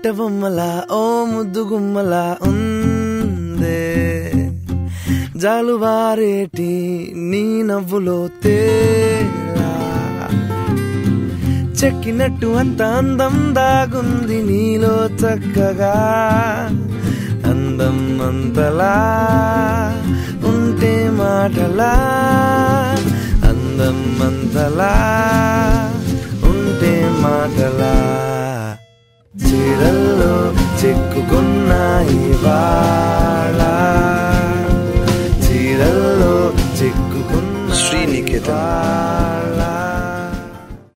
బుట్టబొమ్మలా ఓ ముద్దు గుమ్మలా ఉందే జాలువారేటి నీ నవ్వులో తేలా చెక్కినట్టు అంత అందం దాగుంది నీలో చక్కగా అందం అంతలా ఉంటే మాటలా అందం అంతలా ఉంటే మాటలా చీరల్లో చిక్కుకున్న ఇవాళ చీరల్లో చిక్కుకున్న శ్రీనికేతన్. ఇవాళ